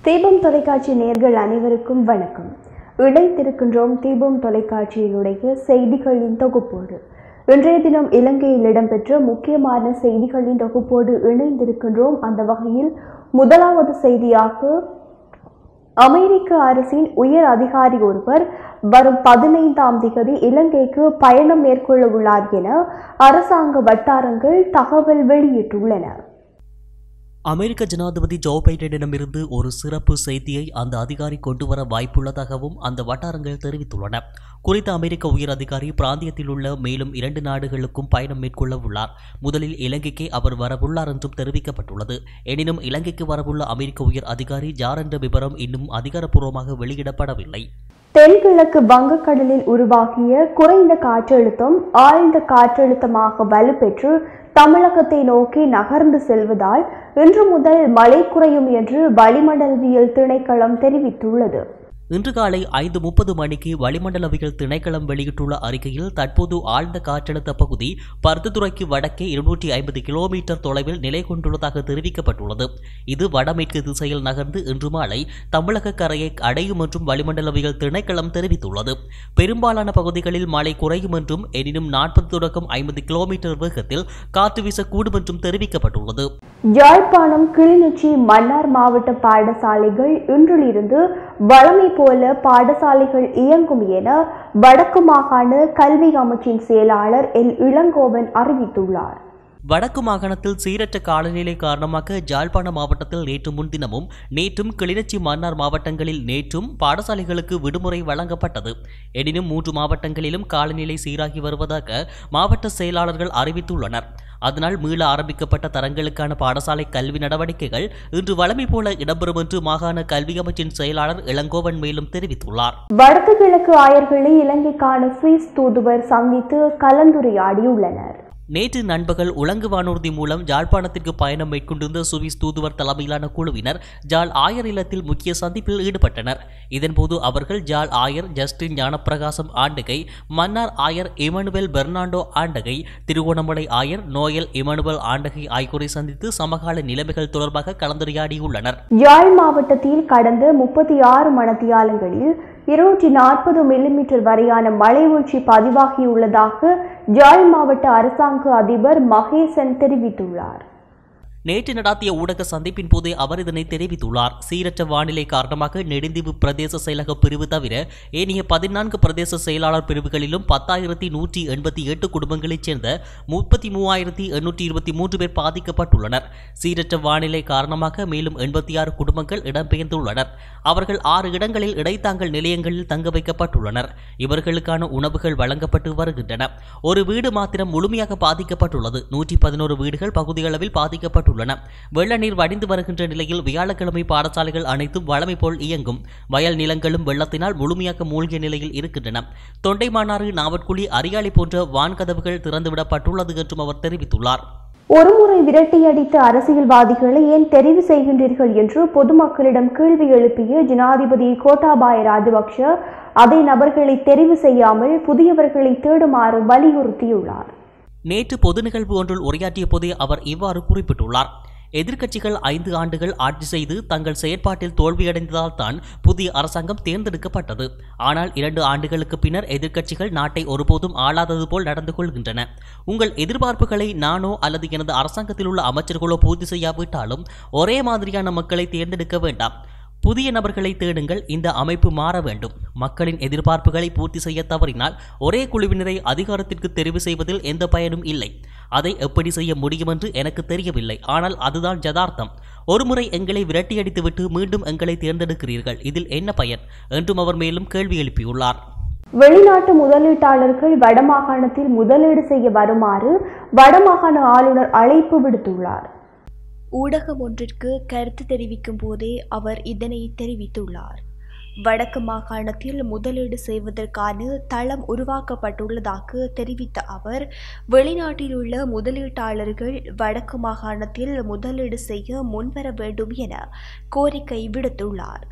தீபம் தொலைக்காட்சி நேர்கள் அனைவருக்கும் வணக்கம் இணைத்திருக்கின்றோம் தீபம் தொலைக்காட்சியினுடைய செய்திகளின் தொகுப்போடு இன்றைய தினம் இலங்கையில் இடம்பெற்ற முக்கியமான செய்திகளின் தொகுப்போடு இணைந்திருக்கின்றோம் அந்த வகையில் முதலாவது செய்தியாக அமெரிக்க அரசின் உயர் அதிகாரி ஒருவர் வரும் பதினைந்தாம் திகதி இலங்கைக்கு பயணம் மேற்கொள்ள உள்ளார் என அரசாங்க வட்டாரங்கள் தகவல் வெளியிட்டுள்ளன அமெரிக்க ஜனாதிபதி ஜோ பைடனிடமிருந்து ஒரு சிறப்பு செய்தியை அந்த அதிகாரி கொண்டு வர வாய்ப்புள்ளதாகவும் அந்த வட்டாரங்கள் தெரிவித்துள்ளன குறித்த அமெரிக்க உயர் அதிகாரி பிராந்தியத்தில் உள்ள மேலும் இரண்டு நாடுகளுக்கும் பயணம் மேற்கொள்ள உள்ளார் முதலில் இலங்கைக்கு அவர் வரவுள்ளார் என்றும் தெரிவிக்கப்பட்டுள்ளது எனினும் இலங்கைக்கு வரவுள்ள அமெரிக்க உயர் அதிகாரி யார் என்ற விவரம் இன்னும் அதிகாரப்பூர்வமாக வெளியிடப்படவில்லை தென்கிழக்கு வங்கக்கடலில் உருவாகிய குறைந்த காற்றழுத்தம் ஆழ்ந்த காற்றழுத்தமாக வலுப்பெற்று தமிழகத்தை நோக்கி நகர்ந்து செல்வதால் இன்று முதல் மழை குறையும் என்று வளிமண்டலவியல் திணைக்களம் தெரிவித்துள்ளது இன்று காலை ஐந்து முப்பது மணிக்கு வளிமண்டலவியல் திணைக்களம் வெளியிட்டுள்ள அறிக்கையில் தற்போது ஆழ்ந்த காற்றழுத்த பகுதி பருத்தித்துறைக்கு வடக்கே இருநூற்றி ஐம்பது கிலோமீட்டர் தொலைவில் நிலை கொண்டுள்ளதாக தெரிவிக்கப்பட்டுள்ளது இது வடமேற்கு திசையில் நகர்ந்து இன்று மாலை தமிழக கரையை அடையும் என்றும் வளிமண்டலவியல் திணைக்களம் தெரிவித்துள்ளது பெரும்பாலான பகுதிகளில் மழை குறையும் என்றும் எனினும் நாற்பது தொடக்கம் ஐம்பது கிலோமீட்டர் வேகத்தில் காற்று வீசக்கூடும் என்றும் தெரிவிக்கப்பட்டுள்ளது யாழ்ப்பாணம் கிளிநொச்சி மன்னார் மாவட்ட பாடசாலைகள் இன்றிலிருந்து வழமை போல பாடசாலைகள் இயங்கும் என வடக்கு மாகாண கல்வி அமைச்சின் செயலாளர் எல் இளங்கோவன் அறிவித்துள்ளார் வடக்கு மாகாணத்தில் சீரற்ற காலநிலை காரணமாக ஜாழ்ப்பாண மாவட்டத்தில் நேற்று முன்தினமும் நேற்றும் கிளிநொச்சி மன்னார் மாவட்டங்களில் நேற்றும் பாடசாலைகளுக்கு விடுமுறை வழங்கப்பட்டது எனினும் மூன்று மாவட்டங்களிலும் காலநிலை சீராகி வருவதாக மாவட்ட செயலாளர்கள் அறிவித்துள்ளனர் அதனால் மீள ஆரம்பிக்கப்பட்ட தரங்களுக்கான பாடசாலை கல்வி நடவடிக்கைகள் இன்று வழமை போல இடம்பெறும் என்று மாகாண கல்வி அமைச்சின் செயலாளர் இளங்கோவன் மேலும் தெரிவித்துள்ளார் வடக்கு கிழக்கு ஆயர்களை இலங்கைக்கான சுவிஸ் தூதுவர் சந்தித்து கலந்துரையாடியுள்ளனர் நேற்று நண்பகல் உலங்கு வானூர்தி மூலம் ஜாழ்ப்பாணத்திற்கு பயணம் மேற்கொண்டிருந்த சுவிஸ் தூதுவர் தலைமையிலான குழுவினர் ஜாழ் ஆயர் இல்லத்தில் முக்கிய சந்திப்பில் ஈடுபட்டனர் இதன்போது அவர்கள் ஜாழ் ஆயர் ஜஸ்டின் ஞானப்பிரகாசம் ஆண்டகை மன்னார் ஆயர் இமானுவேல் பெர்னாண்டோ ஆண்டகை திருகோணமலை ஆயர் நோயல் இமானுவேல் ஆண்டகை ஆகியோரை சந்தித்து சமகால நிலைமைகள் தொடர்பாக கலந்துரையாடியுள்ளனர் யாழ் மாவட்டத்தில் கடந்த முப்பத்தி ஆறு மணத்தியாலங்களில் இருநூற்றி நாற்பது மில்லிமீட்டர் வரையான மழை வீழ்ச்சி பதிவாகியுள்ளதாக யாழ் மாவட்ட அரசாங்க அதிபர் மகேசன் தெரிவித்துள்ளார் நேற்று நடாத்திய ஊடக சந்திப்பின் போதே அவர் இதனை தெரிவித்துள்ளார் சீரற்ற வானிலை காரணமாக நெடுந்தீவு பிரதேச செயலக பிரிவு தவிர ஏனைய பதினான்கு பிரதேச செயலாளர் பிரிவுகளிலும் பத்தாயிரத்தி நூற்றி எண்பத்தி எட்டு குடும்பங்களைச் சேர்ந்த முப்பத்தி மூவாயிரத்தி எண்ணூற்றி இருபத்தி மூன்று பேர் பாதிக்கப்பட்டுள்ளனர் சீரற்ற வானிலை காரணமாக மேலும் எண்பத்தி ஆறு குடும்பங்கள் இடம்பெயர்ந்துள்ளனர் அவர்கள் ஆறு இடங்களில் இடைத்தாங்கல் நிலையங்களில் தங்க வைக்கப்பட்டுள்ளனர் இவர்களுக்கான உணவுகள் வழங்கப்பட்டு வருகின்றன ஒரு வீடு மாத்திரம் முழுமையாக பாதிக்கப்பட்டுள்ளது நூற்றி பதினோரு வீடுகள் பகுதியளவில் பாதிக்கப்பட்டுள்ளன உள்ளன வெள்ள நீர் வடிந்து வருகின்ற நிலையில் வியாழக்கிழமை பாடசாலைகள் அனைத்தும் வழமை போல் இயங்கும் வயல் நிலங்களும் வெள்ளத்தினால் முழுமையாக மூழ்கிய நிலையில் இருக்கின்றன தொண்டைமானாறு நாவற்குழி அரியாலை போன்ற வான்கதவுகள் திறந்துவிடப்பட்டுள்ளது என்றும் அவர் தெரிவித்துள்ளார் ஒருமுறை விரட்டியடித்த அரசியல்வாதிகளை ஏன் தெரிவு செய்கின்றீர்கள் என்று பொதுமக்களிடம் கேள்வி எழுப்பிய ஜனாதிபதி கோட்டாபாய ராஜபக்ஷ அதே நபர்களை தெரிவு செய்யாமல் புதியவர்களை தேடுமாறு வலியுறுத்தியுள்ளார் நேற்று பொது நிகழ்வு ஒன்றில் உரையாற்றிய போதே அவர் இவ்வாறு குறிப்பிட்டுள்ளார் எதிர்க்கட்சிகள் ஐந்து ஆண்டுகள் ஆட்சி செய்து தங்கள் செயற்பாட்டில் தோல்வியடைந்ததால் தான் புதிய அரசாங்கம் தேர்ந்தெடுக்கப்பட்டது ஆனால் இரண்டு ஆண்டுகளுக்கு பின்னர் எதிர்க்கட்சிகள் நாட்டை ஒருபோதும் ஆளாதது போல் நடந்து கொள்கின்றன உங்கள் எதிர்பார்ப்புகளை நானோ அல்லது எனது அரசாங்கத்தில் உள்ள அமைச்சர்களோ பூர்த்தி செய்யாவிட்டாலும் ஒரே மாதிரியான மக்களை தேர்ந்தெடுக்க வேண்டாம் புதிய நபர்களை தேடுங்கள் இந்த அமைப்பு மாற வேண்டும் மக்களின் எதிர்பார்ப்புகளை பூர்த்தி செய்ய தவறினால் ஒரே குழுவினரை அதிகாரத்திற்கு தெரிவு செய்வதில் எந்த பயனும் இல்லை அதை எப்படி செய்ய முடியும் என்று எனக்கு தெரியவில்லை ஆனால் அதுதான் ஜதார்த்தம் ஒருமுறை எங்களை விரட்டியடித்துவிட்டு மீண்டும் எங்களை தேர்ந்தெடுக்கிறீர்கள் இதில் என்ன பயன் என்றும் அவர் மேலும் கேள்வி எழுப்பியுள்ளார் வெளிநாட்டு முதலீட்டாளர்கள் வடமாகாணத்தில் முதலீடு செய்ய வருமாறு வடமாகாண ஆளுநர் அழைப்பு விடுத்துள்ளார் ஊடகம் ஒன்றிற்கு கருத்து தெரிவிக்கும் போதே அவர் இதனை தெரிவித்துள்ளார் வடக்கு மாகாணத்தில் முதலீடு செய்வதற்கான தளம் உருவாக்கப்பட்டுள்ளதாக தெரிவித்த அவர் வெளிநாட்டில் உள்ள முதலீட்டாளர்கள் வடக்கு மாகாணத்தில் முதலீடு செய்ய முன்வர வேண்டும் என கோரிக்கை விடுத்துள்ளார்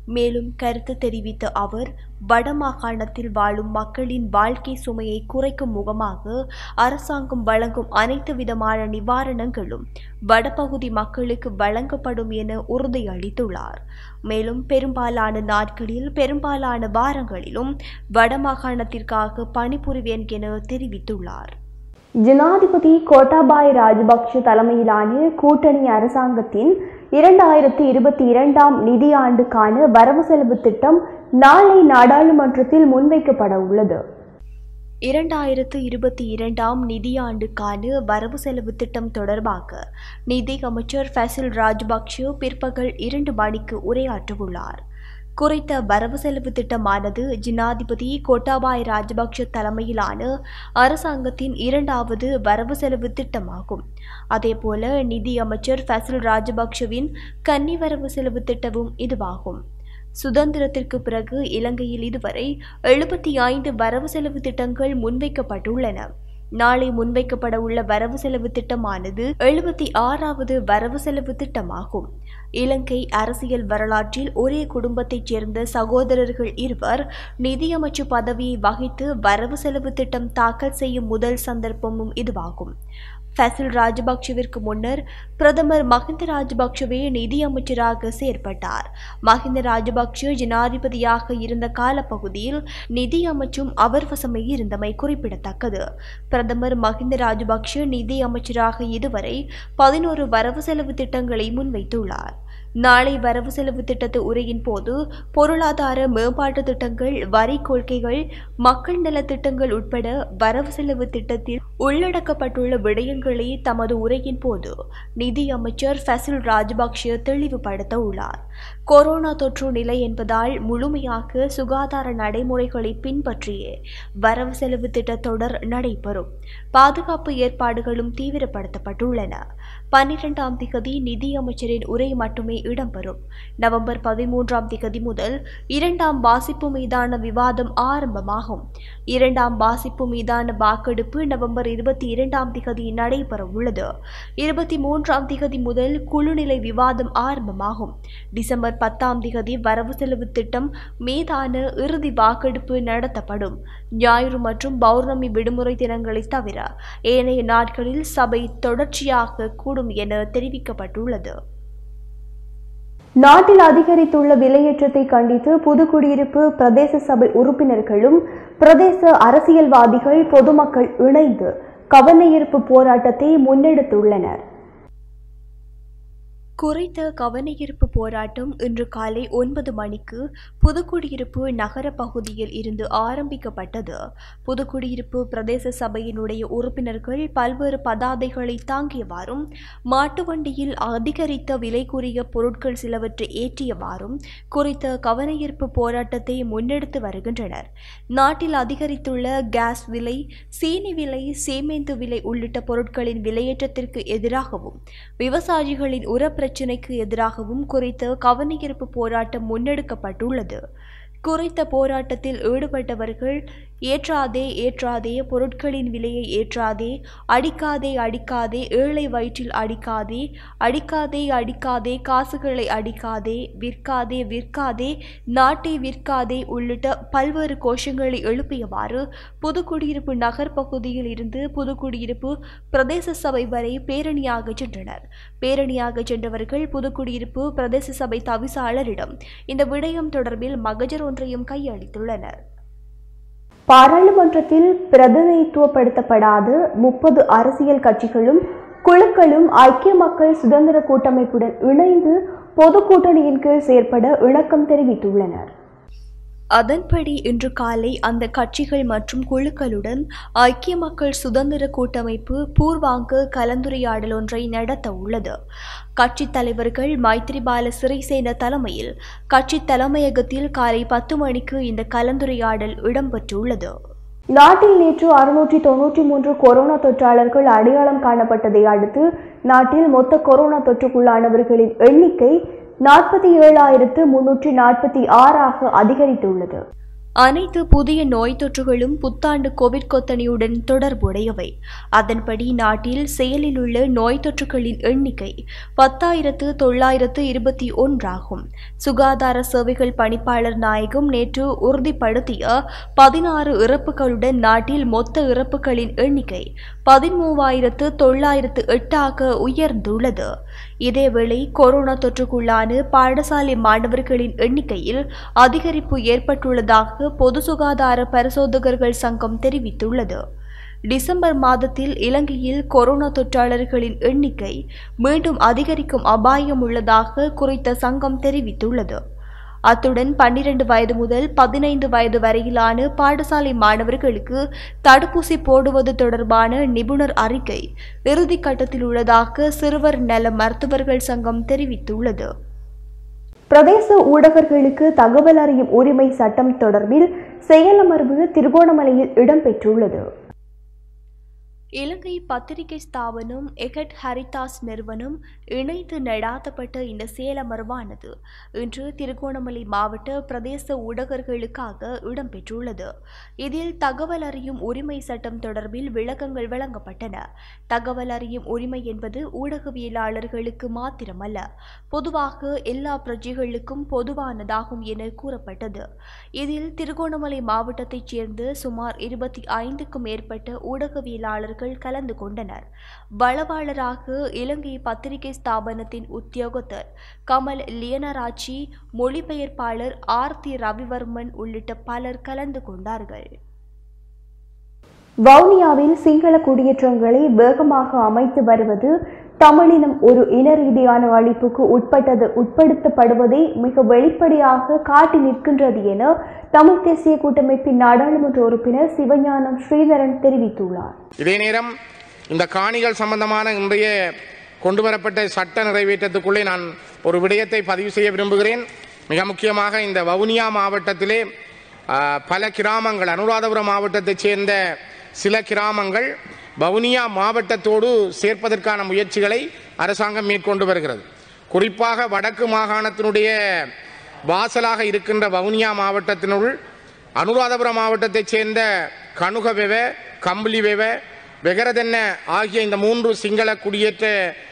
மேலும் கருத்து தெரிவித்த அவர் வடமாகாணத்தில் வாழும் மக்களின் வாழ்க்கை சுமையை குறைக்கும் முகமாக அரசாங்கம் வழங்கும் அனைத்து விதமான நிவாரணங்களும் வடபகுதி மக்களுக்கு வழங்கப்படும் என உறுதியளித்துள்ளார் மேலும் பெரும்பாலான நாட்களில் பெரும்பாலான வாரங்களிலும் வடமாகாணத்திற்காக பணிபுரிவேன் என தெரிவித்துள்ளார் ஜனாதிபதி கோட்டாபாய ராஜபக்ஷ தலைமையிலான கூட்டணி அரசாங்கத்தின் இரண்டாயிரத்தி இருபத்தி இரண்டாம் நிதியாண்டுக்கான வரவு செலவு திட்டம் நாளை நாடாளுமன்றத்தில் முன்வைக்கப்பட உள்ளது இரண்டாயிரத்து இருபத்தி இரண்டாம் நிதியாண்டுக்கான வரவு செலவு திட்டம் தொடர்பாக நிதி அமைச்சர் ஃபசில் ராஜபக்ஷ பிற்பகல் இரண்டு மணிக்கு உரையாற்றவுள்ளார் குறித்த வரவு செலவு திட்டமானது ஜனாதிபதி கோட்டாபாய ராஜபக்ஷ தலைமையிலான அரசாங்கத்தின் இரண்டாவது வரவு செலவு திட்டமாகும் அதேபோல நிதி அமைச்சர் ஃபசில் ராஜபக்ஷவின் கன்னி வரவு செலவு திட்டமும் இதுவாகும் சுதந்திரத்திற்கு பிறகு இலங்கையில் இதுவரை எழுபத்தி ஐந்து வரவு செலவு திட்டங்கள் முன்வைக்கப்பட்டுள்ளன நாளை முன்வைக்கப்பட உள்ள வரவு செலவு திட்டமானது எழுபத்தி ஆறாவது வரவு செலவு திட்டமாகும் இலங்கை அரசியல் வரலாற்றில் ஒரே குடும்பத்தைச் சேர்ந்த சகோதரர்கள் இருவர் நிதியமைச்சு பதவியை வகித்து வரவு செலவு திட்டம் தாக்கல் செய்யும் முதல் சந்தர்ப்பமும் இதுவாகும் ஃபசில் ராஜபக்ஷவிற்கு முன்னர் பிரதமர் மஹிந்த ராஜபக்ஷவே நிதியமைச்சராக செயற்பட்டார் மஹிந்த ராஜபக்ஷ ஜனாதிபதியாக இருந்த காலப்பகுதியில் நிதி அமைச்சும் அவர் வசமே இருந்தமை குறிப்பிடத்தக்கது பிரதமர் மஹிந்த ராஜபக்ஷ நிதி அமைச்சராக இதுவரை பதினோரு வரவு செலவு திட்டங்களை முன்வைத்துள்ளார் நாளை வரவு செலவு திட்டத்து உரையின் போது பொருளாதார மேம்பாட்டு திட்டங்கள் வரி கொள்கைகள் மக்கள் நல திட்டங்கள் உட்பட வரவு செலவு திட்டத்தில் உள்ளடக்கப்பட்டுள்ள விடயங்களை தமது உரையின் போது நிதி அமைச்சர் ஃபசில் ராஜபக்ஷ தெளிவுபடுத்த உள்ளார் கொரோனா தொற்று நிலை என்பதால் முழுமையாக சுகாதார நடைமுறைகளை பின்பற்றியே வரவு செலவு திட்ட தொடர் நடைபெறும் பாதுகாப்பு ஏற்பாடுகளும் தீவிரப்படுத்தப்பட்டுள்ளன பன்னிரெண்டாம் திகதி நிதி அமைச்சரின் உரை மட்டுமே இடம்பெறும் நவம்பர் பதிமூன்றாம் திகதி முதல் இரண்டாம் வாசிப்பு மீதான விவாதம் ஆரம்பமாகும் இரண்டாம் வாசிப்பு மீதான வாக்கெடுப்பு நவம்பர் இருபத்தி இரண்டாம் திகதி நடைபெற உள்ளது இருபத்தி மூன்றாம் திகதி முதல் குழுநிலை விவாதம் ஆரம்பமாகும் டிசம்பர் பத்தாம் திகதி வரவு செலவு திட்டம் மீதான இறுதி வாக்கெடுப்பு நடத்தப்படும் ஞாயிறு மற்றும் பௌர்ணமி விடுமுறை தினங்களை தவிர ஏனைய நாட்களில் சபை தொடர்ச்சியாக கூடும் என தெரிவிக்கப்பட்டுள்ளது நாட்டில் அதிகரித்துள்ள விலையேற்றத்தை கண்டித்து புதுக்குடியிருப்பு பிரதேச சபை உறுப்பினர்களும் பிரதேச அரசியல்வாதிகள் பொதுமக்கள் இணைந்து கவனஈர்ப்பு போராட்டத்தை முன்னெடுத்துள்ளனர் குறித்த கவனஈர்ப்பு போராட்டம் இன்று காலை ஒன்பது மணிக்கு புதுக்குடியிருப்பு நகர பகுதியில் இருந்து ஆரம்பிக்கப்பட்டது புதுக்குடியிருப்பு பிரதேச சபையினுடைய உறுப்பினர்கள் பல்வேறு பதாதைகளை தாங்கியவாறும் மாட்டு வண்டியில் அதிகரித்த விலை கூறிய பொருட்கள் சிலவற்றை ஏற்றியவாறும் குறித்த கவனஈர்ப்பு போராட்டத்தை முன்னெடுத்து வருகின்றனர் நாட்டில் அதிகரித்துள்ள கேஸ் விலை சீனி விலை சேமேந்து விலை உள்ளிட்ட பொருட்களின் விலையேற்றத்திற்கு எதிராகவும் விவசாயிகளின் உர பிரச்சினைக்கு எதிராகவும் குறித்த கவனஈர்ப்பு போராட்டம் முன்னெடுக்கப்பட்டுள்ளது குறித்த போராட்டத்தில் ஈடுபட்டவர்கள் ஏற்றாதே ஏற்றாதே பொருட்களின் விலையை ஏற்றாதே அடிக்காதே அடிக்காதே ஏழை வயிற்றில் அடிக்காதே அடிக்காதே அடிக்காதே காசுகளை அடிக்காதே விற்காதே விற்காதே நாட்டை விற்காதே உள்ளிட்ட பல்வேறு கோஷங்களை எழுப்பியவாறு புதுக்குடியிருப்பு நகர் பகுதியில் இருந்து புதுக்குடியிருப்பு பிரதேச சபை வரை பேரணியாக சென்றனர் பேரணியாக சென்றவர்கள் புதுக்குடியிருப்பு பிரதேச சபை தவிசாளரிடம் இந்த விடயம் தொடர்பில் மகஜர் ஒன்றையும் கையளித்துள்ளனர் பாராளுமன்றத்தில் பிரதிநிதித்துவப்படுத்தப்படாத முப்பது அரசியல் கட்சிகளும் குழுக்களும் ஐக்கிய மக்கள் சுதந்திர கூட்டமைப்புடன் இணைந்து பொது கூட்டணியின் கீழ் செயற்பட இணக்கம் தெரிவித்துள்ளனர் அதன்படி இன்று காலை அந்த கட்சிகள் மற்றும் குழுக்களுடன் ஐக்கிய மக்கள் சுதந்திர கூட்டமைப்பு பூர்வாங்க கலந்துரையாடல் ஒன்றை நடத்த உள்ளது கட்சித் தலைவர்கள் மைத்ரிபால சிறிசேன தலைமையில் கட்சி தலைமையகத்தில் காலை பத்து மணிக்கு இந்த கலந்துரையாடல் இடம்பெற்றுள்ளது நாட்டில் நேற்று அறுநூற்றி தொன்னூற்றி மூன்று கொரோனா தொற்றாளர்கள் அடையாளம் காணப்பட்டதை அடுத்து நாட்டில் மொத்த கொரோனா தொற்றுக்குள்ளானவர்களின் எண்ணிக்கை நாற்பத்தி ஏழாயிரத்து முன்னூற்றி நாற்பத்தி ஆறாக அதிகரித்துள்ளது அனைத்து புதிய நோய் தொற்றுகளும் புத்தாண்டு கோவிட் கொத்தணியுடன் தொடர்புடையவை அதன்படி நாட்டில் செயலில் உள்ள நோய் தொற்றுகளின் எண்ணிக்கை பத்தாயிரத்து தொள்ளாயிரத்து இருபத்தி ஒன்றாகும் சுகாதார சேவைகள் பணிப்பாளர் நாயகம் நேற்று உறுதிப்படுத்திய பதினாறு இறப்புகளுடன் நாட்டில் மொத்த இறப்புகளின் எண்ணிக்கை பதிமூவாயிரத்து தொள்ளாயிரத்து எட்டாக உயர்ந்துள்ளது இதேவேளை கொரோனா தொற்றுக்குள்ளான பாடசாலை மாணவர்களின் எண்ணிக்கையில் அதிகரிப்பு ஏற்பட்டுள்ளதாக பொது சுகாதார பரிசோதகர்கள் சங்கம் தெரிவித்துள்ளது டிசம்பர் மாதத்தில் இலங்கையில் கொரோனா தொற்றாளர்களின் எண்ணிக்கை மீண்டும் அதிகரிக்கும் அபாயம் உள்ளதாக குறித்த சங்கம் தெரிவித்துள்ளது அத்துடன் பன்னிரண்டு வயது முதல் பதினைந்து வயது வரையிலான பாடசாலை மாணவர்களுக்கு தடுப்பூசி போடுவது தொடர்பான நிபுணர் அறிக்கை இறுதி கட்டத்தில் உள்ளதாக சிறுவர் நல மருத்துவர்கள் சங்கம் தெரிவித்துள்ளது பிரதேச ஊடகர்களுக்கு தகவல் அறியும் உரிமை சட்டம் தொடர்பில் செயலமர்வு திருகோணமலையில் இடம்பெற்றுள்ளது இலங்கை பத்திரிகை ஸ்தாபனம் எகட் ஹரிதாஸ் நிறுவனம் இணைத்து நடாத்தப்பட்ட இந்த செயலமர்வானது இன்று திருகோணமலை மாவட்ட பிரதேச ஊடகர்களுக்காக இடம்பெற்றுள்ளது இதில் தகவல் அறியும் உரிமை சட்டம் தொடர்பில் விளக்கங்கள் வழங்கப்பட்டன தகவல் அறியும் உரிமை என்பது ஊடகவியலாளர்களுக்கு மாத்திரமல்ல பொதுவாக எல்லா பிரஜைகளுக்கும் பொதுவானதாகும் என கூறப்பட்டது இதில் திருகோணமலை மாவட்டத்தைச் சேர்ந்த சுமார் இருபத்தி ஐந்துக்கும் மேற்பட்ட ஊடகவியலாளர்கள் கலந்து கொண்டனர் வளவாளராக இலங்கை பத்திரிகை ஸ்தாபனத்தின் உத்தியோகத்தர் கமல் லியனராச்சி மொழிபெயர்ப்பாளர் ஆர்த்தி ரவிவர்மன் உள்ளிட்ட பலர் கலந்து கொண்டார்கள் வவுனியாவில் சிங்கள குடியேற்றங்களை வேகமாக அமைத்து வருவது தமிழினம் ஒரு இன ரீதியான அழிப்புக்கு உட்பட்டது உட்படுத்தப்படுவதை மிக வெளிப்படையாக காட்டி நிற்கின்றது என தமிழ் தேசிய கூட்டமைப்பின் நாடாளுமன்ற உறுப்பினர் சிவஞானம் ஸ்ரீதரன் தெரிவித்துள்ளார் இதே நேரம் இந்த காணிகள் சம்பந்தமான இன்றைய கொண்டுவரப்பட்ட சட்ட நிறைவேற்றத்துக்குள்ளே நான் ஒரு விடயத்தை பதிவு செய்ய விரும்புகிறேன் மிக முக்கியமாக இந்த வவுனியா மாவட்டத்திலே ஆ, பல கிராமங்கள் அனுராதபுரம் மாவட்டத்தைச் சேர்ந்த சில கிராமங்கள் வவுனியா மாவட்டத்தோடு சேர்ப்பதற்கான முயற்சிகளை அரசாங்கம் மேற்கொண்டு வருகிறது குறிப்பாக வடக்கு மாகாணத்தினுடைய வாசலாக இருக்கின்ற வவுனியா மாவட்டத்தினுள் அனுராதபுரம் மாவட்டத்தைச் சேர்ந்த கணுகவெவ கம்பளிவெவ வெகரதென்ன ஆகிய இந்த மூன்று சிங்கள குடியேற்ற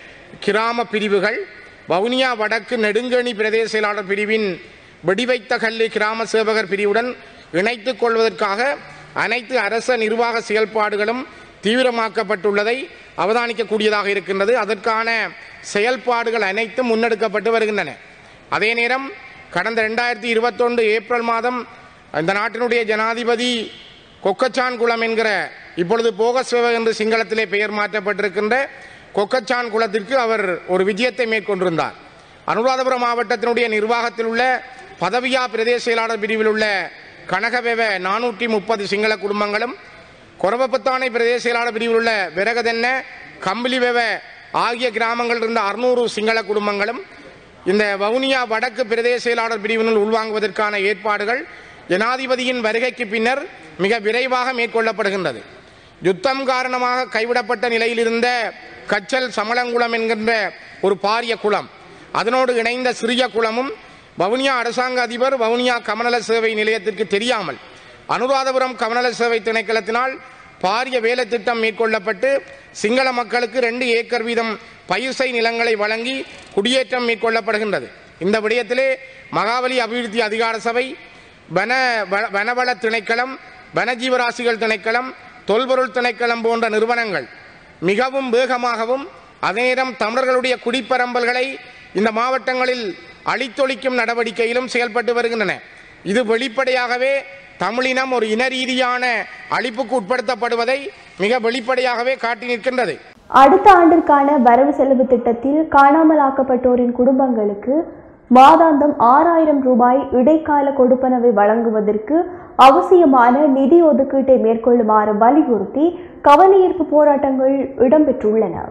கிராம பிரிவுகள் வவுனியா வடக்கு நெடுங்கணி பிரதேச செயலாளர் பிரிவின் வெடிவைத்த கல்லி கிராம சேவகர் பிரிவுடன் இணைத்துக் கொள்வதற்காக அனைத்து அரச நிர்வாக செயல்பாடுகளும் தீவிரமாக்கப்பட்டுள்ளதை அவதானிக்கக்கூடியதாக இருக்கின்றது அதற்கான செயல்பாடுகள் அனைத்தும் முன்னெடுக்கப்பட்டு வருகின்றன அதே நேரம் கடந்த ரெண்டாயிரத்தி இருபத்தொன்று ஏப்ரல் மாதம் இந்த நாட்டினுடைய ஜனாதிபதி கொக்கச்சான் குளம் என்கிற இப்பொழுது போகஸ்வேவ என்று சிங்களத்திலே பெயர் மாற்றப்பட்டிருக்கின்ற கொக்கச்சான் குளத்திற்கு அவர் ஒரு விஜயத்தை மேற்கொண்டிருந்தார் அனுராதபுரம் மாவட்டத்தினுடைய நிர்வாகத்தில் உள்ள பதவியா பிரதேச செயலாளர் பிரிவில் உள்ள கனகவெவ நானூற்றி முப்பது சிங்கள குடும்பங்களும் கொரவப்பத்தானை பிரதேச செயலாளர் பிரிவில் உள்ள விரகதென்ன கம்பிலிவெவ ஆகிய கிராமங்களில் இருந்த அறுநூறு சிங்கள குடும்பங்களும் இந்த வவுனியா வடக்கு பிரதேச செயலாளர் பிரிவினுள் உள்வாங்குவதற்கான ஏற்பாடுகள் ஜனாதிபதியின் வருகைக்கு பின்னர் மிக விரைவாக மேற்கொள்ளப்படுகின்றது யுத்தம் காரணமாக கைவிடப்பட்ட நிலையில் இருந்த கச்சல் சமளங்குளம் என்கின்ற ஒரு பாரிய குளம் அதனோடு இணைந்த சிறிய குளமும் வவுனியா அரசாங்க அதிபர் வவுனியா கமநல சேவை நிலையத்திற்கு தெரியாமல் அனுராதபுரம் கமநல சேவை திணைக்களத்தினால் பாரிய வேலை திட்டம் மேற்கொள்ளப்பட்டு சிங்கள மக்களுக்கு ரெண்டு ஏக்கர் வீதம் பயிர்சை நிலங்களை வழங்கி குடியேற்றம் மேற்கொள்ளப்படுகின்றது இந்த விடயத்திலே மகாவலி அபிவிருத்தி அதிகார சபை வன வ- வனவள திணைக்களம் வனஜீவராசிகள் திணைக்களம் தொல்பொருள் திணைக்களம் போன்ற நிறுவனங்கள் மிகவும் வேகமாகவும் அதே நேரம் தமிழர்களுடைய குடிப்பரம்பல்களை இந்த மாவட்டங்களில் அழித்தொழிக்கும் நடவடிக்கையிலும் செயல்பட்டு வருகின்றன இது வெளிப்படையாகவே தமிழினம் ஒரு இன ரீதியான அழிப்புக்கு உட்படுத்தப்படுவதை மிக வெளிப்படையாகவே காட்டி நிற்கின்றது அடுத்த ஆண்டிற்கான வரவு செலவு திட்டத்தில் காணாமலாக்கப்பட்டோரின் குடும்பங்களுக்கு மாதாந்தம் ஆறாயிரம் ரூபாய் இடைக்கால கொடுப்பனவை வழங்குவதற்கு அவசியமான நிதி ஒதுக்கீட்டை மேற்கொள்ளுமாறு வலியுறுத்தி கவனஈர்ப்பு போராட்டங்கள் இடம்பெற்றுள்ளன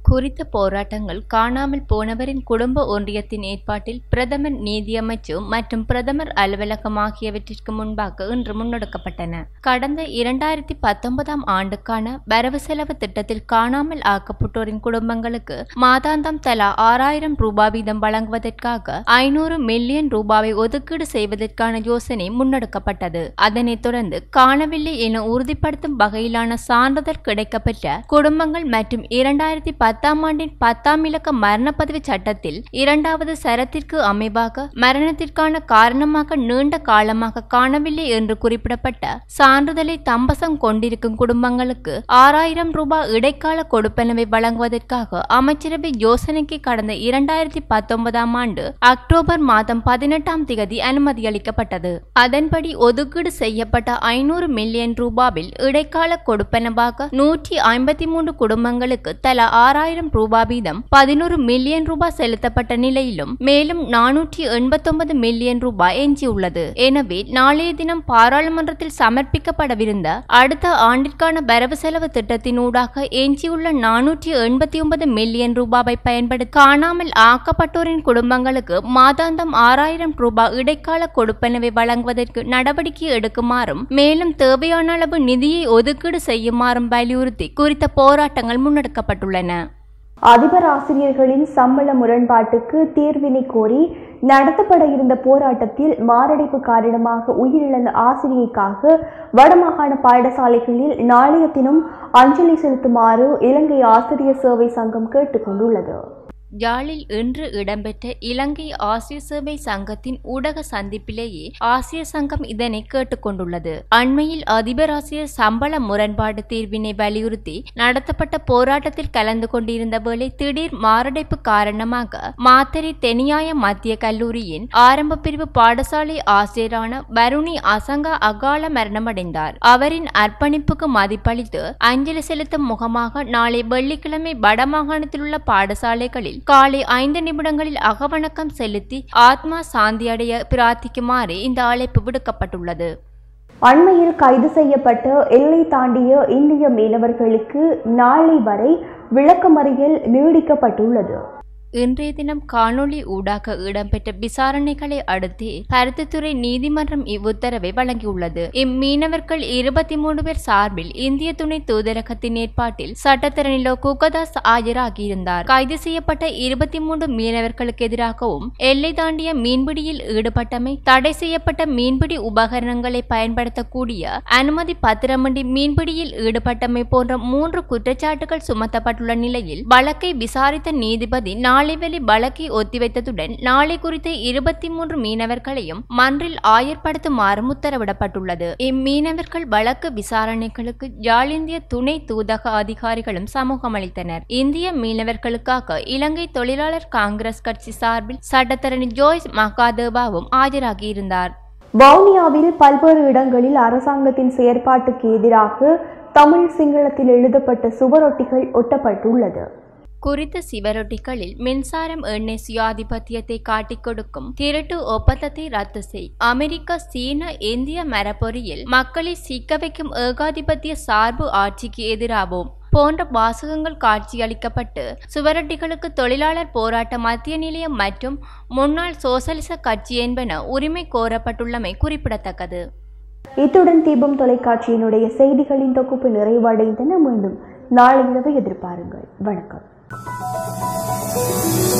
குறித்த போராட்டங்கள் காணாமல் போனவரின் குடும்ப ஒன்றியத்தின் ஏற்பாட்டில் பிரதமர் நீதியமைச்சு மற்றும் பிரதமர் அலுவலகம் ஆகியவற்றிற்கு முன்பாக இன்று முன்னெடுக்கப்பட்டன கடந்த இரண்டாயிரத்தி பத்தொன்பதாம் ஆண்டுக்கான வரவு செலவு திட்டத்தில் காணாமல் ஆக்கப்பட்டோரின் குடும்பங்களுக்கு மாதாந்தம் தலா ஆறாயிரம் ரூபாய் வீதம் வழங்குவதற்காக ஐநூறு மில்லியன் ரூபாவை ஒதுக்கீடு செய்வதற்கான யோசனை முன்னெடுக்கப்பட்டது அதனைத் தொடர்ந்து காணவில்லை என உறுதிப்படுத்தும் வகையிலான சான்றிதழ் கிடைக்கப்பெற்ற குடும்பங்கள் மற்றும் இரண்டாயிரத்தி பத்தாம் ஆண்டின் பத்தாம் இலக்க மரணப்பதிவு சட்டத்தில் இரண்டாவது சரத்திற்கு அமைவாக மரணத்திற்கான காரணமாக நீண்ட காலமாக காணவில்லை என்று குறிப்பிடப்பட்ட சான்றிதழை தம்பசம் கொண்டிருக்கும் குடும்பங்களுக்கு ஆறாயிரம் ரூபாய் இடைக்கால கொடுப்பனவை வழங்குவதற்காக அமைச்சரவை யோசனைக்கு கடந்த இரண்டாயிரத்தி பத்தொன்பதாம் ஆண்டு அக்டோபர் மாதம் பதினெட்டாம் திகதி அனுமதியளிக்கப்பட்டது அதன்படி ஒதுக்கீடு செய்யப்பட்ட ஐநூறு மில்லியன் ரூபாவில் இடைக்கால கொடுப்பனவாக நூற்றி ஐம்பத்தி மூன்று குடும்பங்களுக்கு தலா ஆறாயிரம் ரூபாய் வீதம் பதினோரு மில்லியன் ரூபாய் செலுத்தப்பட்ட நிலையிலும் மேலும் நானூற்றி எண்பத்தொன்பது மில்லியன் ரூபாய் எஞ்சியுள்ளது எனவே நாளைய தினம் பாராளுமன்றத்தில் சமர்ப்பிக்கப்படவிருந்த அடுத்த ஆண்டிற்கான வரவு செலவு திட்டத்தினூடாக எஞ்சியுள்ள நானூற்றி எண்பத்தி ஒன்பது மில்லியன் ரூபாவை பயன்படுத்தி காணாமல் ஆக்கப்பட்டோரின் குடும்பங்களுக்கு மாதாந்தம் ஆறாயிரம் ரூபாய் இடைக்கால கொடுப்பனவை வழங்குவதற்கு நடவடிக்கை எடுக்குமாறும் மேலும் தேவையான அளவு நிதியை ஒதுக்கீடு செய்யுமாறும் வலியுறுத்தி குறித்த போராட்டங்கள் முன்னெடுக்கப்பட்டுள்ளன அதிபர் ஆசிரியர்களின் சம்பள முரண்பாட்டுக்கு தீர்வினை கோரி நடத்தப்பட இருந்த போராட்டத்தில் மாரடைப்பு காரணமாக உயிரிழந்த ஆசிரியைக்காக வடமாகாண பாடசாலைகளில் நாளைய தினம் அஞ்சலி செலுத்துமாறு இலங்கை ஆசிரியர் சேவை சங்கம் கேட்டுக்கொண்டுள்ளது யாழில் இன்று இடம்பெற்ற இலங்கை ஆசிரியர் சேவை சங்கத்தின் ஊடக சந்திப்பிலேயே ஆசிரியர் சங்கம் இதனை கேட்டுக்கொண்டுள்ளது அண்மையில் அதிபர் ஆசிரியர் சம்பள முரண்பாடு தீர்வினை வலியுறுத்தி நடத்தப்பட்ட போராட்டத்தில் கலந்து கொண்டிருந்த வேளை திடீர் மாரடைப்பு காரணமாக மாத்தறை தெனியாய மத்திய கல்லூரியின் ஆரம்ப பிரிவு பாடசாலை ஆசிரியரான வருணி அசங்கா அகால மரணமடைந்தார் அவரின் அர்ப்பணிப்புக்கு மதிப்பளித்து அஞ்சலி செலுத்தும் முகமாக நாளை வெள்ளிக்கிழமை வடமாகாணத்தில் உள்ள பாடசாலைகளில் காலை ஐந்து நிமிடங்களில் அகவணக்கம் செலுத்தி ஆத்மா சாந்தியடைய பிரார்த்திக்குமாறு இந்த அழைப்பு விடுக்கப்பட்டுள்ளது அண்மையில் கைது செய்யப்பட்ட எல்லை தாண்டிய இந்திய மீனவர்களுக்கு நாளை வரை விளக்கமறியல் நீடிக்கப்பட்டுள்ளது இன்றைய தினம் காணொளி ஊடாக இடம்பெற்ற விசாரணைகளை அடுத்து பருத்தித்துறை நீதிமன்றம் இவ்வுத்தரவை வழங்கியுள்ளது இம்மீனவர்கள் இருபத்தி மூன்று பேர் சார்பில் இந்திய துணை தூதரகத்தின் ஏற்பாட்டில் சட்டத்தரணிலோ குகதாஸ் ஆஜராகியிருந்தார் கைது செய்யப்பட்ட இருபத்தி மூன்று மீனவர்களுக்கு எதிராகவும் எல்லை தாண்டிய மீன்பிடியில் ஈடுபட்டமை தடை செய்யப்பட்ட மீன்பிடி உபகரணங்களை பயன்படுத்தக்கூடிய அனுமதி பத்திரமின்றி மீன்பிடியில் ஈடுபட்டமை போன்ற மூன்று குற்றச்சாட்டுகள் சுமத்தப்பட்டுள்ள நிலையில் வழக்கை விசாரித்த நீதிபதி நாளை வெளி வழக்கை ஒத்திவைத்ததுடன் நாளை குறித்த இருபத்தி மூன்று மீனவர்களையும் மன்றில் ஆயர்படுத்துமாறும் உத்தரவிடப்பட்டுள்ளது இம்மீனவர்கள் வழக்கு விசாரணைகளுக்கு யாழ் இந்திய துணை தூதக அதிகாரிகளும் சமூகம் அளித்தனர் இந்திய மீனவர்களுக்காக இலங்கை தொழிலாளர் காங்கிரஸ் கட்சி சார்பில் சட்டத்தரணி ஜோய்ஸ் மகாதேவாவும் ஆஜராகியிருந்தார் வவுனியாவில் பல்வேறு இடங்களில் அரசாங்கத்தின் செயற்பாட்டுக்கு எதிராக தமிழ் சிங்களத்தில் எழுதப்பட்ட சுவரொட்டிகள் ஒட்டப்பட்டுள்ளது குறித்த சிவரொட்டிகளில் மின்சாரம் எண்ணெய் சுயாதிபத்தியத்தை காட்டிக் கொடுக்கும் திருட்டு ஒப்பந்தத்தை ரத்து செய் அமெரிக்கா சீன இந்திய மரபொறியில் மக்களை சிக்க வைக்கும் ஏகாதிபத்திய சார்பு ஆட்சிக்கு எதிராகவும் போன்ற வாசகங்கள் காட்சியளிக்கப்பட்டு சுவரொட்டிகளுக்கு தொழிலாளர் போராட்ட மத்திய நிலையம் மற்றும் முன்னாள் சோசலிச கட்சி என்பன உரிமை கோரப்பட்டுள்ளமை குறிப்பிடத்தக்கது இத்துடன் தீபம் தொலைக்காட்சியினுடைய செய்திகளின் தொகுப்பு நிறைவடைந்தன மீண்டும் நாளை இரவு எதிர்பாருங்கள் வணக்கம்